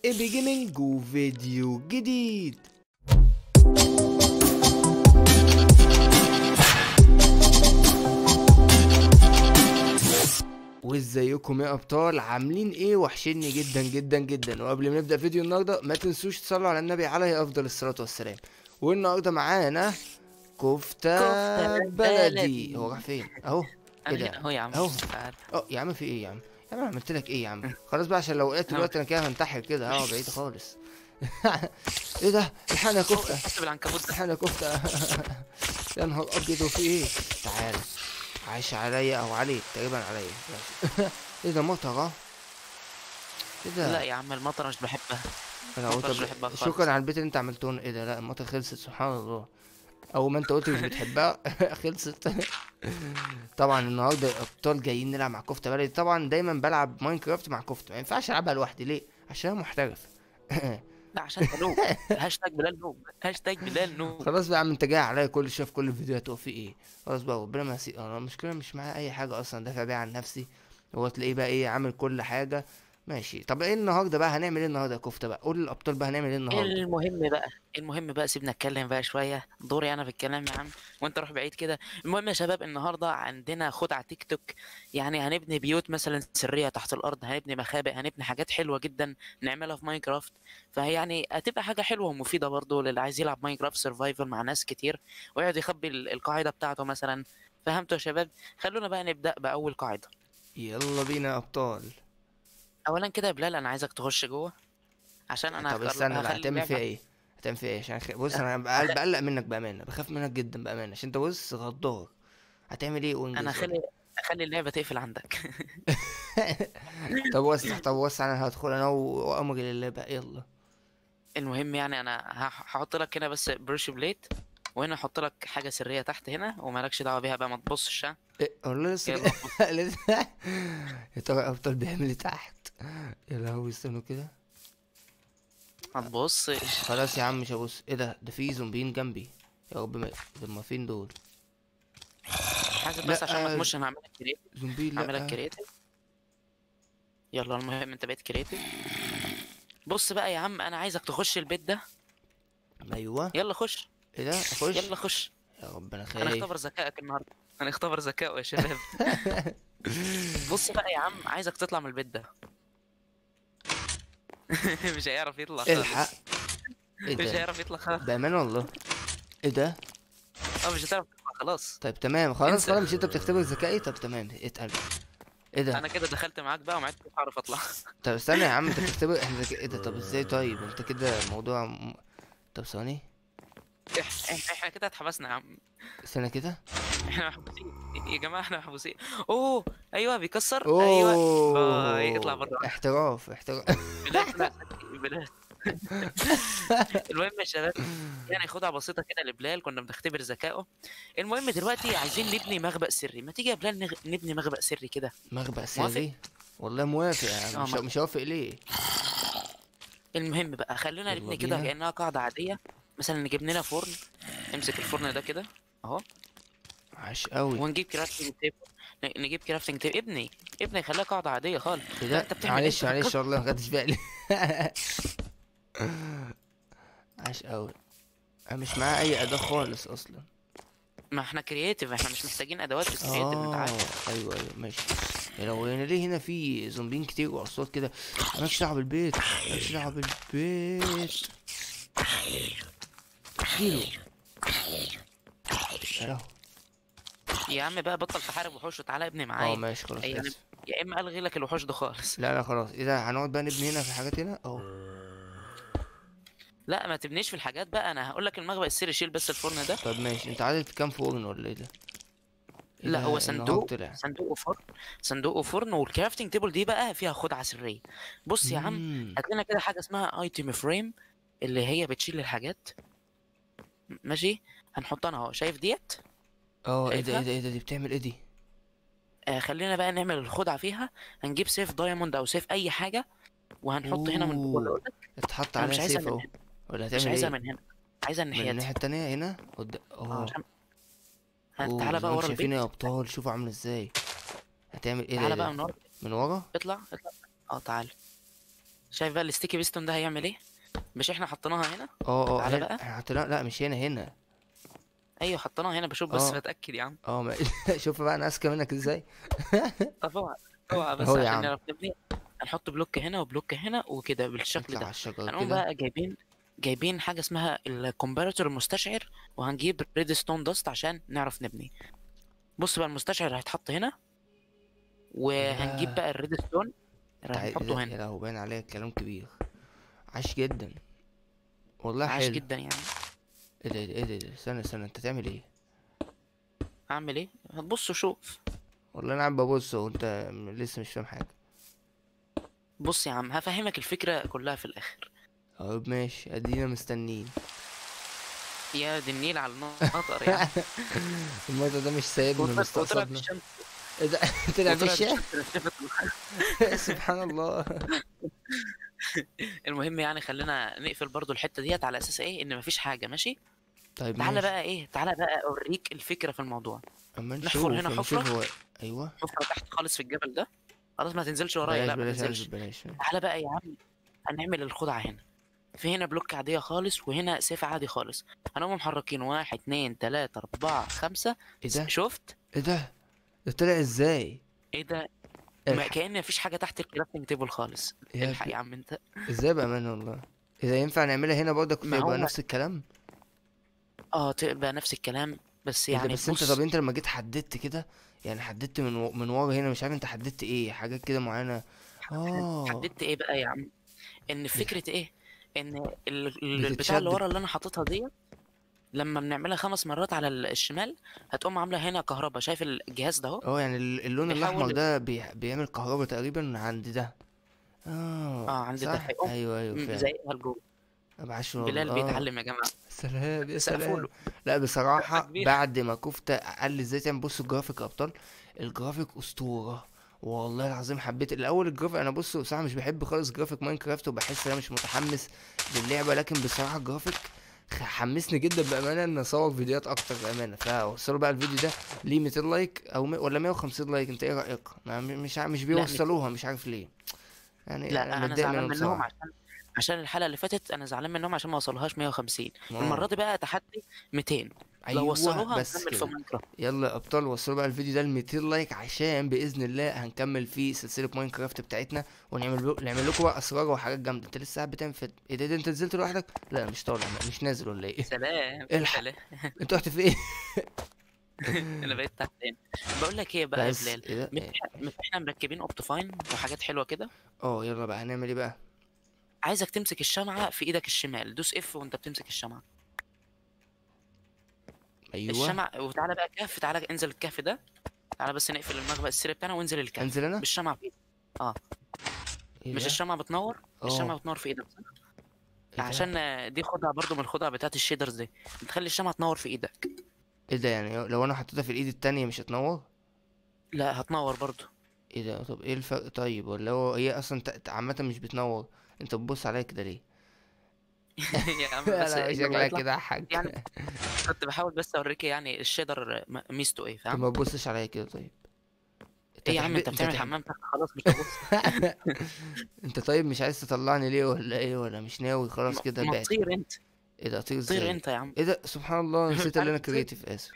ايبي جيمنج وفيديو جديد وازيكم يا ابطال عاملين ايه وحشني جدا جدا جدا وقبل ما نبدا فيديو النهارده ما تنسوش تصلوا على النبي عليه افضل الصلاه والسلام والنهارده معانا كفته كفتة بلدي بلدي. هو راح فين اهو ايه انا ده هنا اهو يا عم أهو. تعال اه يا عم في ايه يا عم يا عم أنا عملت لك ايه يا عم خلاص بقى عشان لو وقعت دلوقتي انا كده هنتحر كده اه بعيد خالص ايه ده الحقنا يا كفته حسب العنكبوت ده الحقنا يا كفته يا نهار ابيض وفي ايه تعال عايش عليا او عليك تقريبا عليا ماشي. ايه ده مطره ايه ده لا يا عم المطر مش بحبها انا قلت مطر مش أب- بحبها خالص. شكرا على البيت اللي انت عملته لنا. ايه ده لا المطر خلصت سبحان الله اول ما انت قلت مش بتحبها خلصت طبعا النهارده الابطال جايين نلعب مع كفته بلدي طبعا دايما بلعب ماينكرافت مع كفته ما ينفعش العبها لوحدي ليه عشان أنا محترف لا عشان انت نوب هاشتاج بلال نوب هاشتاج بلال نوب خلاص بقى يا عم انت جاي عليا كل شويه في كل الفيديوهات هو في ايه خلاص بقى ربنا ما يسيء انا المشكله مش معايا اي حاجه اصلا دافع بيها عن نفسي هو تلاقيه بقى ايه عامل كل حاجه ماشي طب ايه النهارده بقى هنعمل ايه النهارده يا كفته بقى قول للابطال بقى هنعمل ايه النهارده المهم بقى المهم بقى سيبنا اتكلم بقى شويه دوري انا في الكلام يا عم وانت روح بعيد كده المهم يا شباب النهارده عندنا خدعه تيك توك يعني هنبني بيوت مثلا سريه تحت الارض هنبني مخابئ هنبني حاجات حلوه جدا نعملها في ماينكرافت فهي يعني هتبقى حاجه حلوه ومفيده برضه للي عايز يلعب ماينكرافت سرفايفل مع ناس كتير ويقعد يخبي ال- القاعده بتاعته مثلا فهمتوا يا شباب خلونا بقى نبدا باول قاعده يلا بينا يا ابطال اولا كده يا بلال انا عايزك تخش جوه عشان انا طب هخل- استنى بقى هخلي هتعمل فيها اللعبة- ايه هتعمل فيها ايه عشان خ... بص انا بقل- بقلق منك بامانه بخاف منك جدا بامانه عشان انت بص غدار هتعمل ايه وانجز انا قول. هخلي هخلي اللعبه تقفل عندك طب وسع طب وسع انا هدخل انا و- وامري لله بقى يلا المهم يعني انا هح- هحط لك هنا بس بروش بليت وهنا احط لك حاجه سريه تحت هنا ومالكش دعوه بيها بقى ما تبصش ها ايه والله لسه يلا لسه يا ترى الابطال بيعمل ايه تحت يا لهوي استنوا كده ما تبصش خلاص يا عم مش هبص ايه ده ده في زومبيين جنبي يا رب ما هم فين دول حاسب بس عشان ما لا، تموتش انا هعمل لك كريت زومبي هعمل لك لا كريتيف يلا المهم انت بقيت كريتيف بص بقى يا عم انا عايزك تخش البيت ده ايوه يلا خش ايه ده اخش يلا خش يا رب انا خايف هنختبر ذكائك النهارده هنختبر ذكائه يا شباب بص بقى يا عم عايزك تطلع من البيت ده مش هيعرف يطلع خالص الحق ايه مش ده هيعرف يطلع خالص بامانه والله ايه ده اه مش هتعرف تطلع خلاص طيب تمام خلاص انسى. خلاص مش انت بتختبر ذكائي طب تمام اتقل ايه ده انا كده دخلت معاك بقى وما عدتش اعرف اطلع طب استنى يا عم انت بتختبر احنا ذكاء ايه ده طب ازاي طيب انت كده الموضوع م... طب ثواني إح- احنا احنا كده اتحبسنا يا عم استنى كده احنا محبوسين يا جماعه احنا محبوسين اوه ايوه بيكسر اوه ايوه باي اطلع بره احتراف احتراف بلاد بلاد بلاد المهم يا شباب يعني خدعه بسيطه كده لبلال كنا بنختبر ذكائه المهم دلوقتي عايزين نبني مخبأ سري ما تيجي يا بلال نغ... نبني مخبأ سري كده مخبأ موافق؟ سري والله موافق اه، يعني مش موافق. مش هوافق ليه المهم بقى خلونا يلا نبني كده بينا. كأنها قاعده عاديه مثلا نجيب لنا فرن نمسك الفرن ده كده اهو عاش قوي ونجيب كرافتنج تيب ن- نجيب كرافتنج تيب ابني ابني خليها قاعده عاديه خالص ايه لا، ده انت بتعمل ايه؟ معلش انت معلش فكرت- والله ما خدتش بالي عاش قوي انا مش معايا اي اداة خالص اصلا ما احنا كرييتيف احنا مش محتاجين ادوات في الكرييتيف انت اه عارف ايوه ايوه ماشي يا لو هنا ليه هنا في زومبين كتير واصوات كده مالكش دعوه بالبيت مالكش دعوه بالبيت كيلو يا لهوي. يا عم بقى بطل تحارب وحوش وتعالى ابني اه معايا ماشي خلاص أي اسف يا اما الغي لك الوحوش ده خالص لا لا خلاص ايه ده هنقعد بقى نبني هنا في حاجات هنا اهو لا ما تبنيش في الحاجات بقى انا هقول لك المخبأ السري شيل بس الفرن ده طب ماشي انت عدد كام فرن ولا ايه ده إيه لا ده؟ هو النهار صندوق طلع صندوق وفرن صندوق وفرن والكرافتنج تيبل دي بقى فيها خدعه سريه بص يا عم مم. هات لنا كده حاجه اسمها ايتم فريم اللي هي بتشيل الحاجات م- ماشي هنحطها اهو شايف ديت اه ايه ده شايفها؟ ايه ده ايه ده دي بتعمل ايه دي آه خلينا بقى نعمل الخدعه فيها هنجيب سيف دايموند او سيف اي حاجه وهنحط هنا من جوه اللي أوه. قلت لك اتحط انا مش عليها عايزها سيف من اهو هنا ولا مش هتعمل عايزها ايه من هنا عايزها من الناحيه دي الناحيه التانية هنا قدام اه اه عشان هات أوه، تعالى بقى زمان ورا شايفين البيت يا ابطال شوفوا عامله ازاي هتعمل ايه ده تعالى إيه بقى ده من ورا من ورا اطلع اطلع اه تعالى شايف بقى الستيكي بيستون ده هيعمل ايه مش احنا حطيناها هنا اه اه تعالى هنا- بقى. احنا حطيناها لا مش هنا هنا ايوه حطيناها هنا بشوف بس آه. بتاكد يا عم اه ما... شوف بقى انا اذكى منك ازاي طب اوعى اوعى بس أهو يا عشان عم. نعرف نبني هنحط بلوك هنا وبلوك هنا وكده بالشكل اطلع على ده الشجره هنقوم كده بقى جايبين جايبين حاجه اسمها الكومباراتور المستشعر وهنجيب ريد ستون داست عشان نعرف نبني بص بقى المستشعر هيتحط هنا وهنجيب لا. بقى الريد ستون تعال- هنحطه يا هنا لهوي باين عليك كلام كبير عاش جدا والله عاش حلو جدا يعني ايه ده ايه ده ايه ده استنى استنى انت تعمل ايه اعمل ايه هتبص وشوف والله انا قاعد ببص وانت م- لسه مش فاهم حاجه بص يا عم هفهمك الفكره كلها في الاخر طيب ماشي ادينا مستنيين يا دي النيل على المطر يعني الموضوع ده مش سايبنا وطلعت وطلعت مستقصدنا الشمس ايه ده طلع في وطلعت الشارع الشمس نشفت سبحان الله المهم يعني خلينا نقفل برضو الحته ديت على اساس ايه ان مفيش حاجه ماشي طيب تعالى ماشي بقى ايه تعالى بقى اوريك الفكره في الموضوع اما نشوف نحفر هنا اما حفرة. نشوف هو ايوه حفره تحت خالص في الجبل ده خلاص ما تنزلش ورايا بلاش لا ما بلاش تنزلش أنزل، بلاش تعالى بقى يا عم هنعمل الخدعه هنا في هنا بلوك عاديه خالص وهنا سيف عادي خالص هنقوم محركين واحد اتنين تلاته اربعه خمسه ايه ده شفت ايه ده ده طلع ازاي ايه ده ما الح- كأن مفيش حاجه تحت الكرافتنج تيبل خالص يا الحق ابني، يا عم انت ازاي بامانه والله اذا ينفع نعملها هنا برضه كنت ما يبقى هو- نفس الكلام اه تبقى نفس الكلام بس ايه ده يعني بس انت بص طب انت لما جيت حددت كده يعني حددت من و... من ورا هنا مش عارف انت حددت ايه حاجات كده معينه اه حددت ايه بقى يا عم ان فكره ايه ان ال- ال- البتاع بتتشد. اللي ورا اللي انا حاططها ديت لما بنعملها خمس مرات على ال- الشمال هتقوم عامله هنا كهرباء شايف الجهاز ده اهو اه يعني ال- اللون بيحول الاحمر ل- ده بي... بيعمل كهرباء تقريبا عند ده اه اه عند ده صح هيقوم ايوه ايوه م- فعلا زيها لجوه ابعش بلال والله اه بيتعلم يا جماعه سلام يا سقفوا سلام له لا بصراحة كبير. بعد ما كفتة قال لي ازاي تعمل بص الجرافيك يا ابطال الجرافيك اسطورة والله العظيم حبيت الاول الجرافيك انا بص بصراحة مش بحب خالص جرافيك ماينكرافت وبحس ان انا مش متحمس للعبة لكن بصراحة الجرافيك خ- حمسني جدا بامانه ان اصور فيديوهات اكتر بامانه فوصلوا بقى الفيديو ده ليه 200 لايك او م... ولا 150 لايك انت ايه رايك ما م- مش ع- مش بيوصلوها مش عارف ليه يعني لا انا متضايق زعلان منهم منهم بصراحه عشان عشان الحلقه اللي فاتت انا زعلان منهم عشان ما وصلوهاش 150 آه. المره دي بقى تحدي 200 لو ايوه وصلوها بس هنكمل في كده ماينكرافت يلا يا ابطال وصلوا بقى الفيديو ده ل 200 لايك عشان باذن الله هنكمل فيه سلسله ماينكرافت بتاعتنا ونعمل نعمل لكم بقى اسرار وحاجات جامده انت لسه قاعد بتعمل في ايه ده, ده انت نزلت لوحدك لا مش طالع مش نازل ولا ايه سلام الحق. سلام انت رحت فين انا بقيت تحتين بقول لك ايه بقى يا بس بلال ايه ده مش مش احنا مركبين اوبتيفاين وحاجات حلوه كده اه يلا بقى هنعمل ايه بقى عايزك تمسك الشمعه في ايدك الشمال دوس اف وانت بتمسك الشمعه ايوه الشمعة وتعالى بقى كهف تعالى انزل الكهف ده تعالى بس نقفل المخبأ السري بتاعنا وانزل الكهف انزل انا بالشمعة في ايدك اه ايه مش ده؟ الشمعة بتنور اه الشمعة بتنور في ايدك صح؟ ايه ده؟ عشان آه، دي خدعة برضو من الخدع بتاعت الشيدرز دي بتخلي الشمعة تنور في ايدك ايه ده يعني لو انا حطيتها في الايد التانية مش هتنور لا هتنور برضو ايه ده طب ايه الفرق طيب ولا هو هي اصلا ت- ت- عامة مش بتنور انت بتبص عليا كده ليه يا عم لا بس لا لما شكلها يطلع- كده يا حاج يعني كنت بحاول بس اوريك يعني الشيدر م- ميزته ايه طب فاهم ما تبصش عليا كده طيب انت ايه يا عم هتحب- انت بتعمل هتحب- حمام تحت خلاص مش هبص انت طيب مش عايز تطلعني ليه ولا ايه ولا مش ناوي خلاص كده ما بعت تطير انت ايه ده اطير طير ازاي انت يا عم ايه ده سبحان الله نسيت اللي انا عارف ازاي؟ كريتيف اسف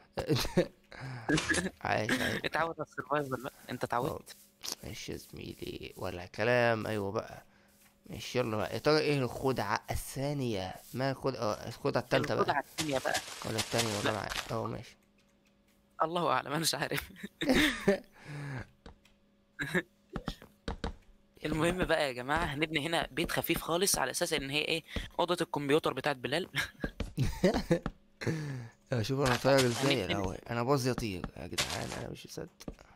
عايش عايش اتعود على السرفايفل بقى انت اتعودت ماشي يا زميلي ولا كلام ايوه بقى ماشي يلا بقى يا ترى ايه الخدعة الثانية ما الخدعة اه الخدعة التالتة بقى الخدعة التانية بقى ولا التانية ولا لا. معايا اه ماشي الله اعلم انا مش عارف المهم بقى يا جماعه هنبني هنا بيت خفيف خالص على اساس ان هي ايه اوضه الكمبيوتر بتاعت بلال اه شوف انا طاير ازاي يا هنبني- لهوي انا باظ يطير يا جدعان انا مش مصدق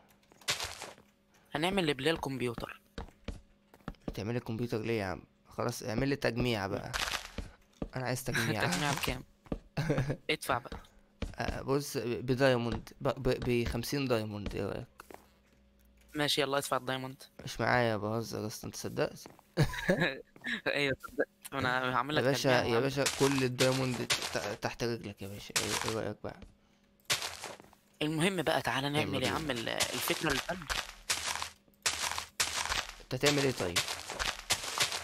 هنعمل لبلال كمبيوتر تعمل لي الكمبيوتر ليه يا عم خلاص اعمل لي تجميع بقى انا عايز تجميع التجميع بكام ادفع بقى آه، بص ب- بدايموند ب 50 دايموند ايه رايك ماشي يلا ادفع الدايموند مش معايا بهزر اصلا انت صدقت ايوه صدقت انا هعمل يا لك باشا تجميع يا وهعمل- باشا كل الدايموند ت- تحت رجلك يا باشا ايه إيه رايك بقى المهم بقى تعالى نعمل يلا يا عم ال- الفكره اللي قبل انت تعمل ايه طيب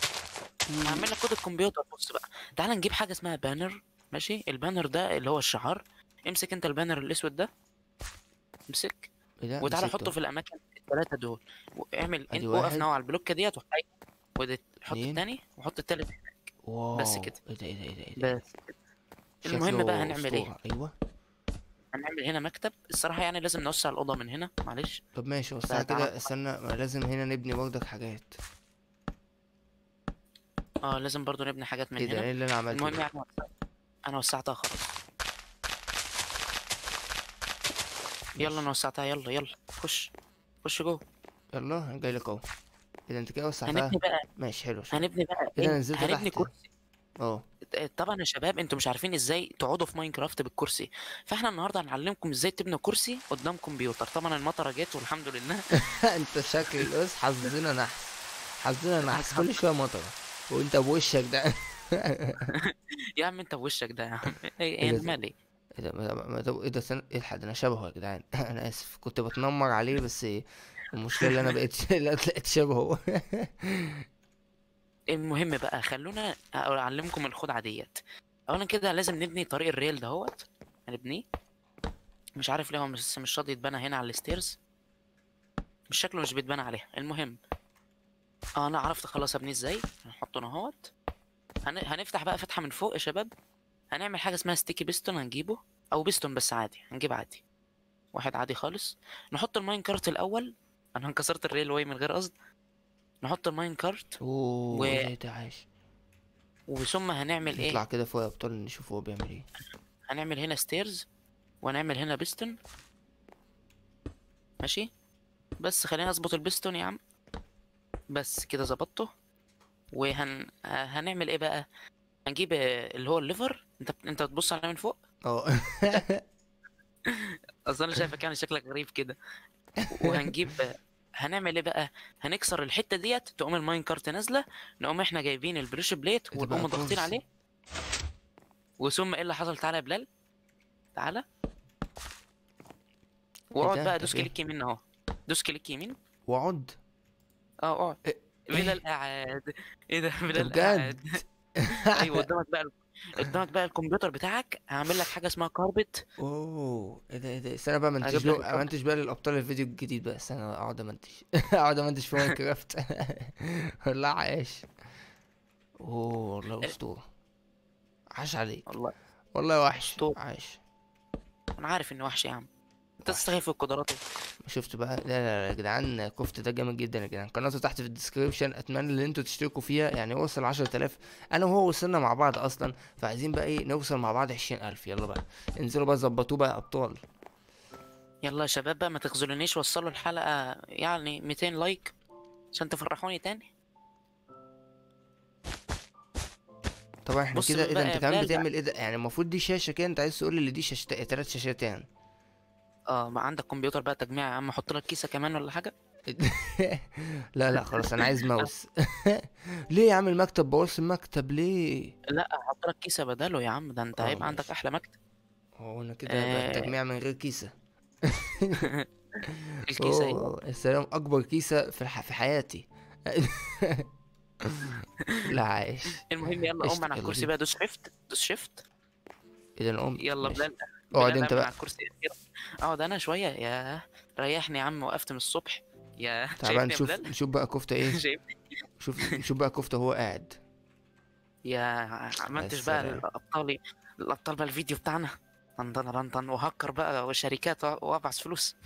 هعمل لك كود الكمبيوتر بص بقى تعال نجيب حاجه اسمها بانر ماشي البانر ده اللي هو الشعار امسك انت البانر الاسود ده امسك ايه ده وتعالى مسكته. حطه في الاماكن الثلاثه دول واعمل أدي انت وقف واحد. نوع على البلوكه ديت وحط حط اتنين. الثاني وحط الثالث واو بس كده. ايه ده ايه ده ايه ده ايه ده بس المهم بقى شكله هنعمل ايه أسطورة. ايوه هنعمل هنا مكتب الصراحه يعني لازم نوسع الاوضه من هنا معلش طب ماشي بس تعال- كده تعال. استنى ما لازم هنا نبني برضك حاجات اه لازم برضو نبني حاجات من ايه ده هنا ايه اللي انا عملته المهم ده؟ يعني وسعت- انا وسعتها خلاص يلا انا وسعتها يلا يلا خش خش جوه يلا انا جاي لك اهو ايه ده انت كده وسعتها هنبني بقى ماشي حلو شوف هنبني بقى ايه ده إيه؟ نزلت هنبني تحت كرسي اه طبعا يا شباب انتوا مش عارفين ازاي تقعدوا في ماينكرافت بالكرسي فاحنا النهارده هنعلمكم ازاي تبنوا كرسي قدام كمبيوتر طبعا المطره جت والحمد لله انت شكل بص حظنا نحس حظنا نحس كل شويه مطره وانت بوشك ده يا عم انت بوشك ده يا عم ايه إيه ايه ده؟ انا مالي ايه ده ما- ما- ما- ايه ده سن... ايه الحد انا شبهه يا جدعان انا اسف كنت بتنمر عليه بس المشكله اللي انا بقيت لا طلعت شبهه المهم بقى خلونا اعلمكم الخدعه ديت اولا كده لازم نبني طريق الريل دهوت هنبنيه مش عارف ليه هو مش مش راضي يتبنى هنا على الستيرز مش شكله مش بيتبنى عليها المهم اه انا عرفت خلاص ابنيه ازاي هنحطه هنا اهوت هن... هنفتح بقى فتحه من فوق يا شباب هنعمل حاجه اسمها ستيكي بيستون هنجيبه او بيستون بس عادي هنجيب عادي واحد عادي خالص نحط الماين كارت الاول انا كسرت الريل واي من غير قصد نحط الماين كارت اوه و- ايه ده عايش وثم هنعمل ايه نطلع كده فوق يا ابطال نشوف هو بيعمل ايه هنعمل هنا ستيرز وهنعمل هنا بيستون ماشي بس خلينا اظبط البيستون يا عم بس كده ظبطته وهن آه، هنعمل ايه بقى هنجيب آه، اللي هو الليفر انت انت بتبص عليه من فوق اه اصل انا شايفك يعني شكلك غريب كده وهنجيب آه، هنعمل ايه بقى هنكسر الحته ديت تقوم الماين كارت نازله نقوم احنا جايبين البريش بليت إيه ده ونقوم بقى ضاغطين كرسي؟ عليه وثم ايه اللي حصل تعالى يا بلال تعالى واقعد ده؟ بقى طب دوس إيه؟ كليك يمين اهو دوس كليك يمين واقعد اه اقعد إيه؟ بلال قاعد ايه ده ده بلال بجد قاعد ايوه قدامك بقى قدامك بقى الكمبيوتر بتاعك هعمل لك حاجه اسمها كاربت اوه ايه ده ايه ده استنى بقى منتج هجيب له لك الكارت. منتج بقى للابطال الفيديو الجديد بقى استنى اقعد امنتج اقعد امنتج في ماينكرافت والله عايش اوه والله اسطوره عاش عليك والله والله وحش أسطورة. عايش انا عارف انه وحش يا عم انت وحش. تستغل في القدرات شفت بقى لا لا لا يا جدعان كفت ده جامد جدا يا جدعان قناته تحت في الديسكريبشن اتمنى ان انتوا تشتركوا فيها يعني وصل 10000 انا وهو وصلنا مع بعض اصلا فعايزين بقى ايه نوصل مع بعض 20000 يلا بقى انزلوا بقى ظبطوه بقى يا ابطال يلا يا شباب بقى ما تخذلونيش وصلوا الحلقه يعني 200 لايك عشان تفرحوني تاني طبعا احنا بص كده ايه ده بقى انت يا كمان بلال بقى. بتعمل ايه ده يعني المفروض دي شاشه كده انت عايز تقول لي دي شاشه ثلاث شاشات يعني اه ما عندك كمبيوتر بقى تجميع يا عم احط لك كيسه كمان ولا حاجه لا لا خلاص انا عايز ماوس ليه يا عم المكتب بوظ المكتب ليه لا احط لك كيسه بداله يا عم ده انت آه، هيبقى عندك ماشي. احلى مكتب هو انا كده بقى آه. التجميع من غير كيسه الكيسه ايوه اوه السلام اكبر كيسه في الح... في حياتي لا عايش المهم يلا قوم قشطة، من على يلا الكرسي بينا. بقى دوس شيفت دوس شيفت اذا نقوم يلا ماشي. بلال اقعد بلال انت قام من بقى على الكرسي أخيراً. اقعد انا شويه يا ريحني يا عم وقفت من الصبح يا تعبان شايفني يا نشوف بلال نشوف بقى كفته ايه شايفني شوف نشوف بقى كفته هو قاعد يا عملتش بقى السلام. الابطال الابطال بقى الفيديو بتاعنا طن طن طن وهكر بقى وشركات وابعث فلوس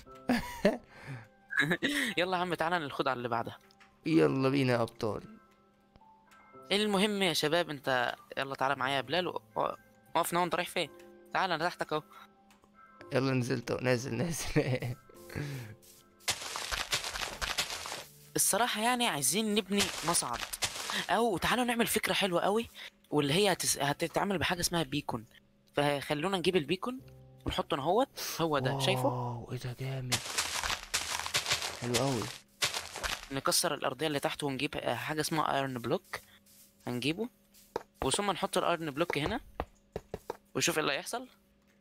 يلا يا عم تعالى ناخد على اللي بعدها يلا بينا يا ابطال المهم يا شباب انت يلا تعالى معايا يا بلال و- و- وقفنا وانت رايح فين تعالى انا تحتك اهو يلا نزلت أهو، نازل نازل الصراحة يعني عايزين نبني مصعد أو تعالوا نعمل فكرة حلوة قوي واللي هي هتس... هتتعمل بحاجة اسمها بيكون فخلونا نجيب البيكون ونحطه هنا اهوت هو ده شايفه واو ايه ده جامد حلو قوي نكسر الأرضية اللي تحت ونجيب آه، حاجة اسمها ايرن بلوك هنجيبه وثم نحط الايرن بلوك هنا وشوف ايه اللي هيحصل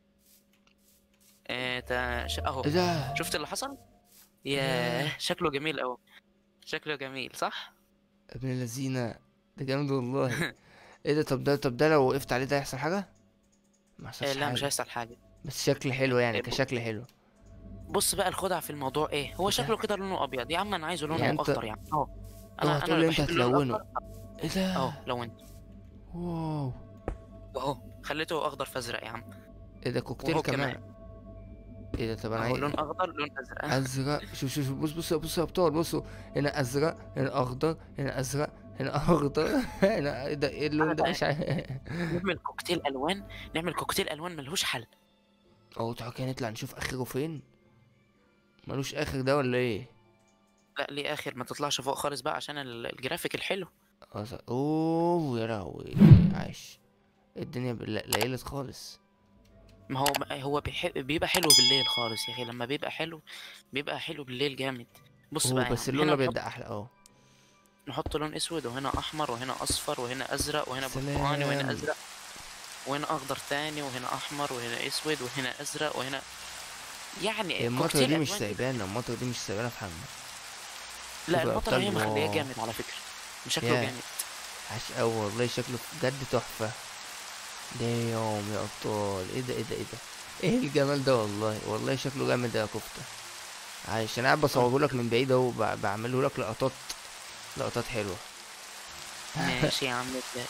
آه تا... ش... اهو ايه ده شفت اللي حصل ياه شكله جميل قوي شكله جميل صح ابن الذين ده جامد والله ايه ده طب ده طب ده لو وقفت عليه ده هيحصل حاجه ما آه يحصلش لا مش حاجه هيحصل حاجه بس شكل حلو يعني إيه، ب- كشكل حلو بص بقى الخدع في الموضوع ايه هو ده- شكله كده لونه ابيض يا عم انا عايزه لونه يعني أنت- اخضر يا عم اهو اوعى تقول لي انت بحب اللون هتلونه الأخضر. ايه ده اهو لونت واو واهو خليته اخضر فازرق يا عم ايه ده كوكتيل وهو كمان كمان. ايه ده طب انا اهو عايز لون اخضر لون ازرق ازرق شوف شوف شوف، بص بص بص يا ابطال بصوا هنا ازرق هنا اخضر هنا ازرق هنا اخضر هنا ايه ده ايه اللون ده أنا مش عارف نعمل كوكتيل الوان نعمل كوكتيل الوان ملهوش حل او تعالى كده نطلع نشوف اخره فين ملوش اخر ده ولا ايه لا ليه اخر ما تطلعش فوق خالص بقى عشان ال- الجرافيك الحلو اه صح. اوه يا لهوي عايش الدنيا بال- ليلت خالص ما هو ما هو بيحب بيبقى حلو بالليل خالص يا اخي لما بيبقى حلو بيبقى حلو بالليل جامد بص بقى اوه يا بس عم، اللون هنا الابيض نحط, ده احلى اه نحط لون اسود وهنا احمر وهنا اصفر وهنا ازرق وهنا برتقاني سلام. وهنا ازرق وهنا اخضر تاني وهنا احمر وهنا اسود وهنا ازرق وهنا يعني هي المطره كوكتيل دي مش ألوان. سايبانا المطره دي مش سايبانا في حالنا لا شوف يا المطره هي أبطال، مخليه واو. جامد على فكره شكله يا. جامد عاش قوي والله شكله بجد تحفه دايوم يا ابطال ايه ده ايه ده ايه ده ايه الجمال ده والله والله شكله جامد يا كفته عايش انا قاعد بصوره لك من بعيد اهو ب- بعمله لك لقطات لقطات حلوه ماشي يا عم ابدأ.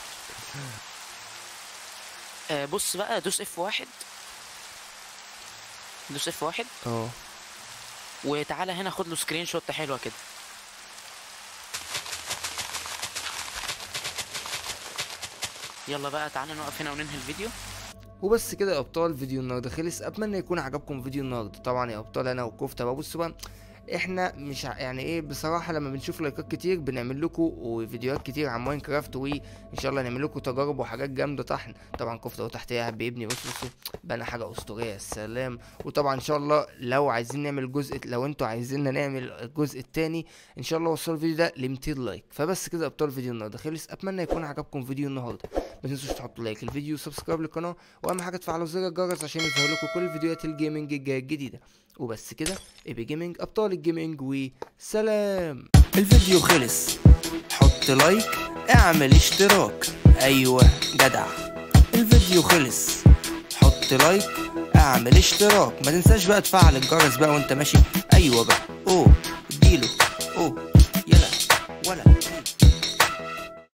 آه بص بقى دوس اف واحد دوس اف واحد اه وتعالى هنا خد له سكرين شوت حلوه كده يلا بقى تعالى نقف هنا وننهي الفيديو وبس كده يا ابطال فيديو النهارده خلص اتمنى يكون عجبكم فيديو النهارده طبعا يا ابطال انا وكفته بقى بصوا بقى احنا مش ع- يعني ايه بصراحه لما بنشوف لايكات كتير بنعمل لكم فيديوهات كتير عن ماينكرافت وان شاء الله نعمل لكم تجارب وحاجات جامده طحن طبعا كفته اهو تحت قاعد بيبني بص بصوا بنى حاجه اسطوريه يا سلام وطبعا ان شاء الله لو عايزين نعمل جزء لو انتوا عايزيننا نعمل الجزء التاني ان شاء الله وصلوا الفيديو ده ل 200 لايك فبس كده يا ابطال فيديو النهارده خلص اتمنى يكون عجبكم فيديو النهارده ما تنسوش تحطوا لايك الفيديو وسبسكرايب للقناه واهم حاجه تفعلوا زر الجرس عشان يظهر لكم كل فيديوهات الجيمنج الجايه الجديده وبس كده ايبي جيمنج ابطال الجيمنج وسلام الفيديو خلص حط لايك اعمل اشتراك ايوه جدع الفيديو خلص حط لايك اعمل اشتراك ما تنساش بقى تفعل الجرس بقى وانت ماشي ايوه بقى اوه اديله